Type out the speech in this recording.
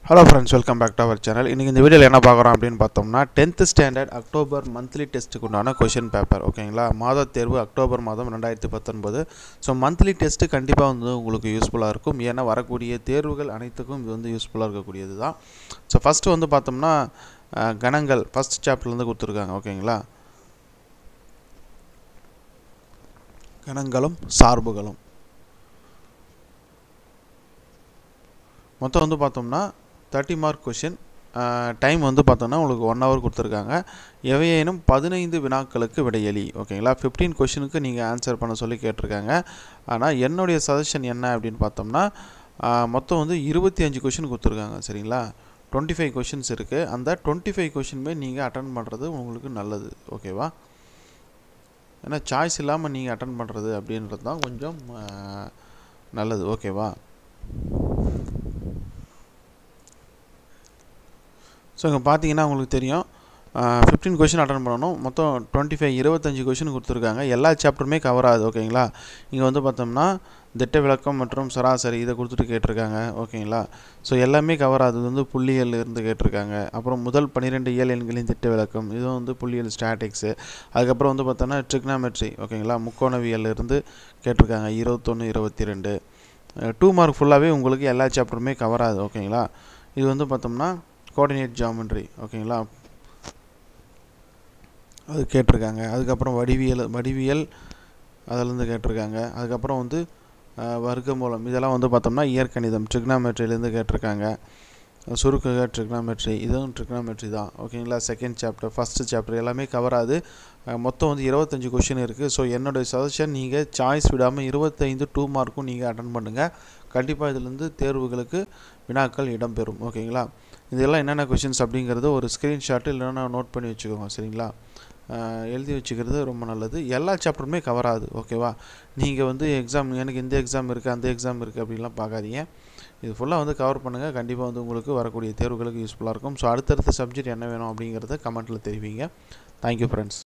hello friends welcome back to our channel இன்றைக்கி இந்த வீடியோவில் என்ன பார்க்குறோம் அப்படின்னு பார்த்தோம்னா டென்த்து ஸ்டாண்டர்ட் அக்டோபர் மந்த்லி டெஸ்ட்டுக்கு உண்டான கொஷின் பேப்பர் ஓகேங்களா மாத தேர்வு அக்டோபர் மாதம் ரெண்டாயிரத்தி பத்தொன்பது ஸோ மந்த்லி டெஸ்ட்டு கண்டிப்பாக வந்து உங்களுக்கு யூஸ்ஃபுல்லாக இருக்கும் ஏன்னா வரக்கூடிய தேர்வுகள் அனைத்துக்கும் இது வந்து யூஸ்ஃபுல்லாக இருக்கக்கூடியது தான் ஸோ ஃபஸ்ட்டு வந்து பார்த்தோம்னா அஹ், கணங்கள் ஃபஸ்ட் சாப்டர்லேருந்து கொடுத்துருக்காங்க ஓகேங்களா கணங்களும் சார்புகளும் மொத்தம் வந்து பார்த்தோம்னா தேர்ட்டி மார்க் கொஷின் டைம் வந்து பார்த்தோம்னா உங்களுக்கு ஒன் ஹவர் கொடுத்துருக்காங்க எவையேனும் பதினைந்து வினாக்களுக்கு விடையளி ஓகேங்களா ஃபிஃப்டீன் கொஷினுக்கு நீங்கள் ஆன்சர் பண்ண சொல்லி கேட்டிருக்காங்க ஆனால் என்னுடைய சஜஷன் என்ன அப்படின்னு பார்த்தோம்னா ஆஹ், மொத்தம் வந்து இருபத்தி அஞ்சு கொஷின் கொடுத்துருக்காங்க சரிங்களா டுவெண்ட்டி ஃபைவ் கொஷின்ஸ் இருக்குது அந்த டுவெண்ட்டி ஃபைவ் கொஷினுமே நீங்கள் அட்டன் பண்ணுறது உங்களுக்கு நல்லது ஓகேவா ஏன்னா சாய்ஸ் இல்லாமல் நீங்கள் அட்டன் பண்ணுறது அப்படின்றது தான் கொஞ்சம் ஆஹ், நல்லது ஓகேவா ஸோ இங்கே பார்த்தீங்கன்னா உங்களுக்கு தெரியும் ஃபிஃப்டீன் கொஷின் அட்டன் பண்ணணும் மொத்தம் டுவெண்ட்டி ஃபைவ் இருபத்தஞ்சி கொஷின் கொடுத்துருக்காங்க எல்லா சாப்டருமே கவர் ஆகுது ஓகேங்களா இங்கே வந்து பார்த்தோம்னா திட்ட விளக்கம் மற்றும் சராசரி இதை கொடுத்துட்டு கேட்டிருக்காங்க ஓகேங்களா ஸோ எல்லாமே கவர் ஆகுது இது வந்து புள்ளியல் இருந்து கேட்டிருக்காங்க அப்புறம் முதல் பன்னிரெண்டு இயல் எண்களின் திட்ட விளக்கம் இதுவும் வந்து புள்ளியல் ஸ்டாட்டிக்ஸு அதுக்கப்புறம் வந்து பார்த்தோன்னா ட்ரிக்னாமெட்ரி ஓகேங்களா முக்கோணவியல் இருந்து கேட்டிருக்காங்க இருபத்தொன்று இருபத்தி ரெண்டு டூ மார்க் ஃபுல்லாகவே உங்களுக்கு எல்லா சாப்டருமே கவர் ஆகுது ஓகேங்களா இது வந்து பார்த்தோம்னா கோஆர்டினேட் ஜாமெண்ட்ரி ஓகேங்களா அது கேட்டிருக்காங்க அதுக்கப்புறம் வடிவியல் வடிவியல் அதிலேருந்து கேட்டிருக்காங்க அதுக்கப்புறம் வந்து அஹ், வர்க்கமூலம் இதெல்லாம் வந்து பார்த்தோம்னா இயற்கணிதம் ட்ரிக்னாமெட்ரிலேருந்து கேட்டிருக்காங்க சுருக்குக ட்ரிக்னாமெட்ரி இதுவும் ட்ரிக்னாமெட்ரி தான் ஓகேங்களா செகண்ட் சாப்டர் ஃபஸ்ட்டு சாப்டர் எல்லாமே கவர் ஆகுது அஹ், மொத்தம் வந்து இருபத்தஞ்சி கொஷின் இருக்குது ஸோ என்னுடைய சஜஷன் நீங்கள் சாய்ஸ் விடாமல் இருபத்தைந்து டூ மார்க்கும் நீங்கள் அட்டன் பண்ணுங்கள் கண்டிப்பாக இதுலேருந்து தேர்வுகளுக்கு வினாக்கள் இடம்பெறும் ஓகேங்களா இதெல்லாம் என்னென்ன கொஷின்ஸ் அப்படிங்கிறது ஒரு ஸ்க்ரீன்ஷாட்டு இல்லைன்னா நோட் பண்ணி வச்சுக்கோங்க சரிங்களா அஹ் எழுதி வச்சுக்கிறது ரொம்ப நல்லது எல்லா சாப்டருமே கவர் ஆகுது ஓகேவா நீங்கள் வந்து எக்ஸாம் எனக்கு இந்த எக்ஸாம் இருக்குது அந்த எக்ஸாம் இருக்குது அப்படின்லாம் பார்க்காதீங்க இது ஃபுல்லாக வந்து கவர் பண்ணுங்கள் கண்டிப்பாக வந்து உங்களுக்கு வரக்கூடிய தேர்வுகளுக்கு யூஸ்ஃபுல்லாக இருக்கும் ஸோ அடுத்தடுத்த சப்ஜெக்ட் என்ன வேணும் அப்படிங்கிறத கமெண்ட்டில் தெரிவிங்க தேங்க்யூ ஃப்ரெண்ட்ஸ்